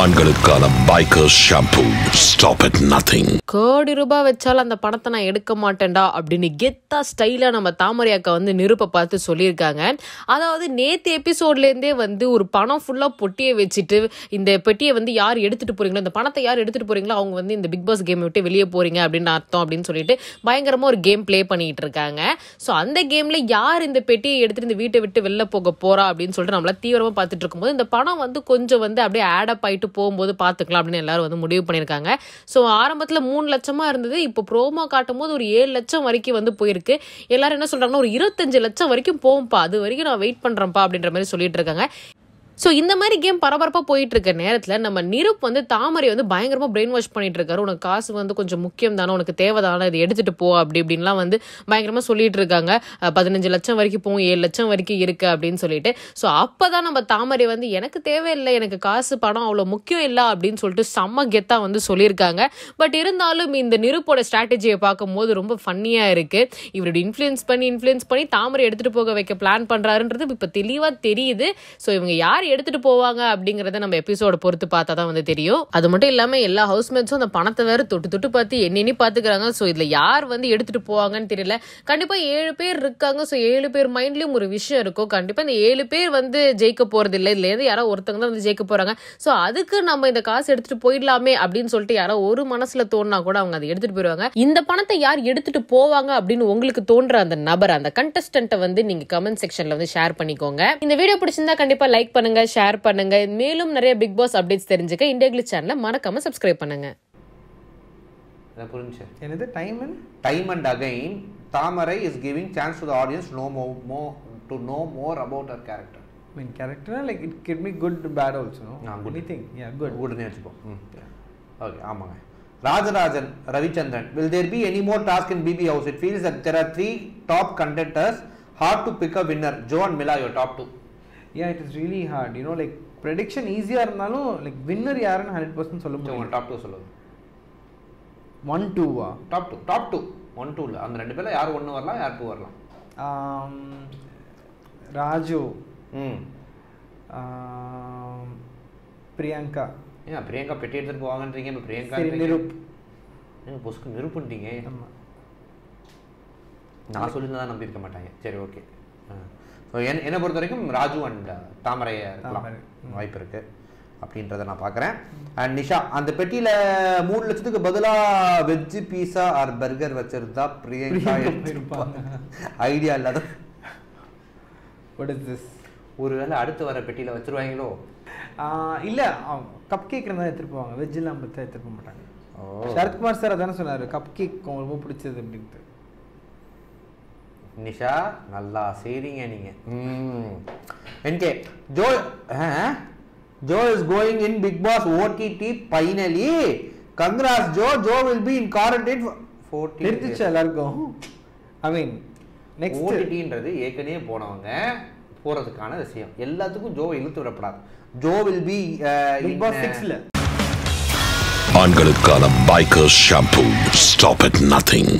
ஆண்களுக்கான biker shampoo stop at nothing கோடி ரூபாய் வச்சாலும் அந்த பணத்தை நான் எடுக்க மாட்டேன்டா அப்படின்னு கெத்தா ஸ்டைலா நம்ம தாமரை அக்கா வந்து நிருப்ப பார்த்து சொல்லியிருக்காங்க அதாவது நேத்து எபிசோட்லேருந்தே வந்து ஒரு பணம் ஃபுல்லா பொட்டியை வச்சுட்டு இந்த பெட்டியை வந்து யார் எடுத்துட்டு போறீங்களோ இந்த பணத்தை யார் எடுத்துட்டு போறீங்களோ அவங்க வந்து இந்த பிக் பாஸ் கேம் விட்டு வெளியே போறீங்க அப்படின்னு அர்த்தம் அப்படின்னு சொல்லிட்டு பயங்கரமா ஒரு கேம் ப்ளே பண்ணிட்டு இருக்காங்க ஸோ அந்த கேம்ல யார் இந்த பெட்டியை எடுத்துட்டு இந்த வீட்டை விட்டு வெளில போக போறா அப்படின்னு சொல்லிட்டு நம்மள தீவிரமா பார்த்துட்டு இருக்கும்போது இந்த பணம் வந்து கொஞ்சம் வந்து அப்படியே ஆட் அப் ஆயிட்டு போகும்போது பார்த்துக்கலாம் அப்படின்னு எல்லாரும் வந்து முடிவு பண்ணியிருக்காங்க ஸோ ஆரம்பத்தில் மூணு லட்சமா இருந்தது இப்போ ப்ரோமோ காட்டும் போது ஒரு ஏழு லட்சம் வரைக்கும் வந்து போயிருக்கு எல்லாரும் என்ன சொல்றாங்கன்னா ஒரு இருபத்தஞ்சு லட்சம் வரைக்கும் போகும்பா அது வரைக்கும் நான் வெயிட் பண்றேன்ப்பா அப்படின்ற மாதிரி சொல்லிட்டு இருக்காங்க ஸோ இந்த மாதிரி கேம் பரபரப்பாக போயிட்டு இருக்க நேரத்தில் நம்ம நிருப் வந்து தாமரை வந்து பயங்கரமாக பிரெயின் வாஷ் பண்ணிட்டு இருக்காரு உனக்கு காசு வந்து கொஞ்சம் முக்கியம் தானே உனக்கு தேவை தானே இதை எடுத்துட்டு போ அப்படி இப்படின்லாம் வந்து பயங்கரமாக சொல்லிட்டு இருக்காங்க அஹ் பதினஞ்சு லட்சம் வரைக்கும் போகும் ஏழு லட்சம் வரைக்கும் இருக்கு அப்படின்னு சொல்லிட்டு ஸோ அப்போ தான் நம்ம தாமரை வந்து எனக்கு தேவையில்லை எனக்கு காசு பணம் அவ்வளோ முக்கியம் இல்லை அப்படின்னு சொல்லிட்டு செம்ம கெத்தா வந்து சொல்லியிருக்காங்க பட் இருந்தாலும் இந்த நிருப்போட ஸ்ட்ராட்டஜியை பார்க்கும்போது ரொம்ப ஃபன்னியாக இருக்கு இவரோட இன்ஃப்ளூயன்ஸ் பண்ணி இன்ஃப்ளூயன்ஸ் பண்ணி தாமரை எடுத்துட்டு போக வைக்க பிளான் பண்றாருன்றது இப்போ தெளிவாக தெரியுது ஸோ இவங்க யார் எடுத்துட்டு போவாங்க அப்படிங்கறத நம்ம எபிசோட பொறுத்து பார்த்தா தான் வந்து தெரியும் அது மட்டும் இல்லாம எல்லா ஹவுஸ்மேட்ஸும் அந்த பணத்தை வேற தொட்டு தொட்டு பார்த்து எண்ணி பாத்துக்கிறாங்க ஸோ இதுல யார் வந்து எடுத்துட்டு போவாங்கன்னு தெரியல கண்டிப்பா ஏழு பேர் இருக்காங்க ஸோ ஏழு பேர் மைண்ட்லயும் ஒரு விஷயம் இருக்கும் கண்டிப்பா இந்த ஏழு பேர் வந்து ஜெயிக்க போறது இல்லை இதுல இருந்து யாரோ ஒருத்தங்க தான் வந்து ஜெயிக்க போறாங்க ஸோ அதுக்கு நம்ம இந்த காசு எடுத்துட்டு போயிடலாமே அப்படின்னு சொல்லிட்டு யாரோ ஒரு மனசுல தோணுனா கூட அவங்க அதை எடுத்துட்டு போயிடுவாங்க இந்த பணத்தை யார் எடுத்துட்டு போவாங்க அப்படின்னு உங்களுக்கு தோன்ற அந்த நபர் அந்த கண்டஸ்டன்ட்டை வந்து நீங்க கமெண்ட் செக்ஷன்ல வந்து ஷேர் பண்ணிக்கோங்க இந்த வீடியோ பிடிச்சிருந்தா கண்டிப்பா லைக் பண்ணுங்க ஷேர் பண்ணுங்க மேலும் நிறைய பிக் பாஸ் அப்டேட்ஸ் தெரிஞ்சுக்க இந்தியா கிளிச் சேனலை மறக்காம சப்ஸ்கிரைப் பண்ணுங்க எனக்கு புரிஞ்சு என்னது time and time and again Thamarai is giving chance to the audience know more more to know more about அவர் character I mean, character, like it could be good, bad also, no? Ah, good. Anything, yeah, good. உடனே வச்சுப்போம் ம் okay ஆமாங்க Rajarajan Ravichandran will there be any more task in BB house it feels that there are three top contenders hard to pick a winner Jo and Mila your top two Yeah, it is really hard. You know, like prediction easier இருந்தாலும் like winner யாருன்னு hundred percent சொல்ல உங்கள் முடியும் top two சொல்லுங்க one டூவா top two top two one டூவில் அந்த ரெண்டு பேரில் யார் ஒன்று வரலாம் யார் டூ வரலாம் ராஜு ம் um, பிரியங்கா ஏன் பிரியங்கா பெட்டி எடுத்துகிட்டு போவாங்கன்றீங்க இப்போ பிரியங்கா சரி நிருப் ஏங்க பொசுக்கு நிரூபன்ட்டீங்க ஆமா நான் சொல்லியிருந்தா தான் நம்பியிருக்க மாட்டாங்க சரி ஓகே ஸோ என் என்னை பொறுத்த வரைக்கும் ராஜு அண்ட் தாமரை இருக்கலாம் தாமரை. வாய்ப்பு இருக்கு அப்படின்றத நான் பார்க்குறேன் அண்ட் நிஷா அந்த பெட்டியில் மூணு லட்சத்துக்கு பதிலாக வெஜ்ஜு பீஸா ஆர் பர்கர் வச்சிருந்தா பிரியங்கா பிரியங்கா போயிருப்பாங்க. ஐடியா இல்லாத வாட் இஸ் திஸ் ஒருவேளை அடுத்து வர பெட்டியில் வச்சிருவாங்களோ இல்லை கப் கேக் இருந்தால் எடுத்துகிட்டு போவாங்க வெஜ்ஜெல்லாம் பற்றி எடுத்துகிட்டு போக மாட்டாங்க ஓ சரத்குமார் சார் அதானே சொன்னார் கப் கேக் உங்களுக்கு ரொம்ப பிடிச்சது அப்படின்ட்டு நிஷா நல்லா செய்றீங்க நீங்க ம் என்கே Jo Jo is going in Bigg Boss OTT finally congrats Jo Jo will be in quarantine fourteen தெரிஞ்சிச்சு எல்லாருக்கும் ஐ மீன் நெக்ஸ்ட் ஓடிடின்றது ஏற்கனவே போனவங்க போறதுக்கான விஷயம் எல்லாத்துக்கும் ஜோ இழுத்து விடப்படாது Jo will be Bigg Boss சிக்ஸில் ஆண்களுக்கான biker shampoo stop at nothing